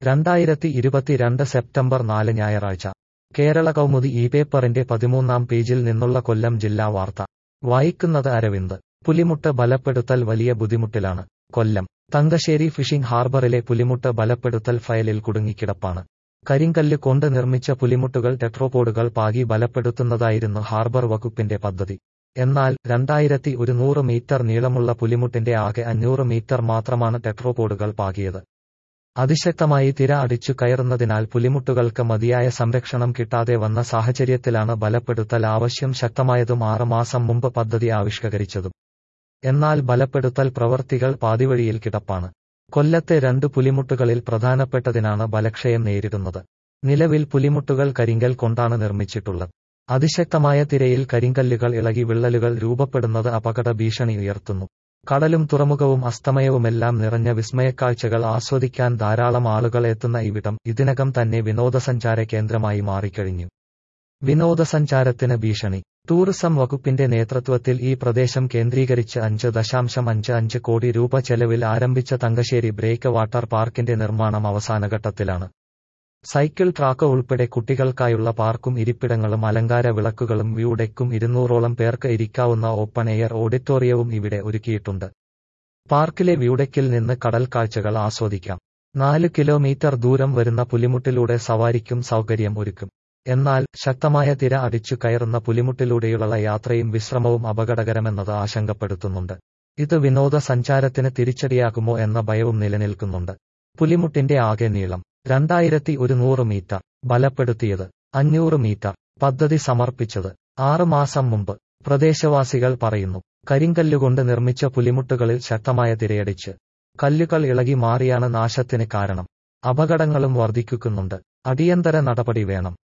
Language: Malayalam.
രണ്ടായിരത്തി ഇരുപത്തിരണ്ട് സെപ്റ്റംബർ നാല് ഞായറാഴ്ച കേരള കൗമുദി ഈ പേപ്പറിന്റെ പതിമൂന്നാം പേജിൽ നിന്നുള്ള കൊല്ലം ജില്ലാ വാർത്ത വായിക്കുന്നത് അരവിന്ദ് പുലിമുട്ട് ബലപ്പെടുത്തൽ വലിയ ബുദ്ധിമുട്ടിലാണ് കൊല്ലം തങ്കശ്ശേരി ഫിഷിംഗ് ഹാർബറിലെ പുലിമുട്ട് ബലപ്പെടുത്തൽ ഫയലിൽ കുടുങ്ങിക്കിടപ്പാണ് കരിങ്കല്ല് കൊണ്ട് നിർമ്മിച്ച പുലിമുട്ടുകൾ ടെട്രോപോഡുകൾ പാകി ബലപ്പെടുത്തുന്നതായിരുന്നു ഹാർബർ വകുപ്പിന്റെ പദ്ധതി എന്നാൽ രണ്ടായിരത്തി ഒരുന്നൂറ് മീറ്റർ നീളമുള്ള പുലിമുട്ടിന്റെ ആകെ അഞ്ഞൂറ് മീറ്റർ മാത്രമാണ് ടെട്രോപോഡുകൾ പാകിയത് അതിശക്തമായി തിര അടിച്ചു കയറുന്നതിനാൽ പുലിമുട്ടുകൾക്ക് മതിയായ സംരക്ഷണം കിട്ടാതെ വന്ന സാഹചര്യത്തിലാണ് ബലപ്പെടുത്തൽ ആവശ്യം ശക്തമായതും ആറ് മാസം മുമ്പ് പദ്ധതി ആവിഷ്കരിച്ചതും എന്നാൽ ബലപ്പെടുത്തൽ പ്രവർത്തികൾ പാതിവഴിയിൽ കിടപ്പാണ് കൊല്ലത്തെ രണ്ട് പുലിമുട്ടുകളിൽ പ്രധാനപ്പെട്ടതിനാണ് ബലക്ഷയം നേരിടുന്നത് നിലവിൽ പുലിമുട്ടുകൾ കരിങ്കൽ കൊണ്ടാണ് നിർമ്മിച്ചിട്ടുള്ളത് അതിശക്തമായ തിരയിൽ കരിങ്കല്ലുകൾ ഇളകി വിള്ളലുകൾ രൂപപ്പെടുന്നത് അപകട ഭീഷണി ഉയർത്തുന്നു കടലും തുറമുഖവും അസ്തമയവുമെല്ലാം നിറഞ്ഞ വിസ്മയക്കാഴ്ചകൾ ആസ്വദിക്കാൻ ധാരാളം ആളുകൾ എത്തുന്ന ഇവിടം ഇതിനകം തന്നെ വിനോദസഞ്ചാര കേന്ദ്രമായി മാറിക്കഴിഞ്ഞു വിനോദസഞ്ചാരത്തിന് ഭീഷണി ടൂറിസം വകുപ്പിന്റെ നേതൃത്വത്തിൽ ഈ പ്രദേശം കേന്ദ്രീകരിച്ച് അഞ്ച് ദശാംശം അഞ്ച് അഞ്ച് കോടി രൂപ ചെലവിൽ ആരംഭിച്ച തങ്കശ്ശേരി ബ്രേക്ക് വാട്ടർ പാർക്കിന്റെ നിർമ്മാണം അവസാനഘട്ടത്തിലാണ് സൈക്കിൾ ട്രാക്ക് ഉൾപ്പെടെ കുട്ടികൾക്കായുള്ള പാർക്കും ഇരിപ്പിടങ്ങളും അലങ്കാര വിളക്കുകളും വ്യൂ ഡെക്കും ഇരുന്നൂറോളം പേർക്ക് ഇരിക്കാവുന്ന ഓപ്പൺ എയർ ഓഡിറ്റോറിയവും ഇവിടെ ഒരുക്കിയിട്ടുണ്ട് പാർക്കിലെ വ്യൂഡെക്കിൽ നിന്ന് കടൽ കാഴ്ചകൾ ആസ്വദിക്കാം നാല് കിലോമീറ്റർ ദൂരം വരുന്ന പുലിമുട്ടിലൂടെ സവാരിക്കും സൗകര്യം ഒരുക്കും എന്നാൽ ശക്തമായ തിര അടിച്ചു കയറുന്ന പുലിമുട്ടിലൂടെയുള്ള യാത്രയും വിശ്രമവും അപകടകരമെന്നത് ആശങ്കപ്പെടുത്തുന്നുണ്ട് ഇത് വിനോദസഞ്ചാരത്തിന് തിരിച്ചടിയാകുമോ എന്ന ഭയവും നിലനിൽക്കുന്നുണ്ട് പുലിമുട്ടിന്റെ ആകെ നീളം രണ്ടായിരത്തി ഒരുന്നൂറ് മീറ്റർ ബലപ്പെടുത്തിയത് അഞ്ഞൂറ് മീറ്റർ പദ്ധതി സമർപ്പിച്ചത് ആറ് മാസം മുമ്പ് പ്രദേശവാസികൾ പറയുന്നു കരിങ്കല്ലുകൊണ്ട് നിർമ്മിച്ച പുലിമുട്ടുകളിൽ ശക്തമായ തിരയടിച്ച് കല്ലുകൾ ഇളകി മാറിയാണ് നാശത്തിന് കാരണം അപകടങ്ങളും വർദ്ധിക്കുന്നുണ്ട് അടിയന്തര നടപടി വേണം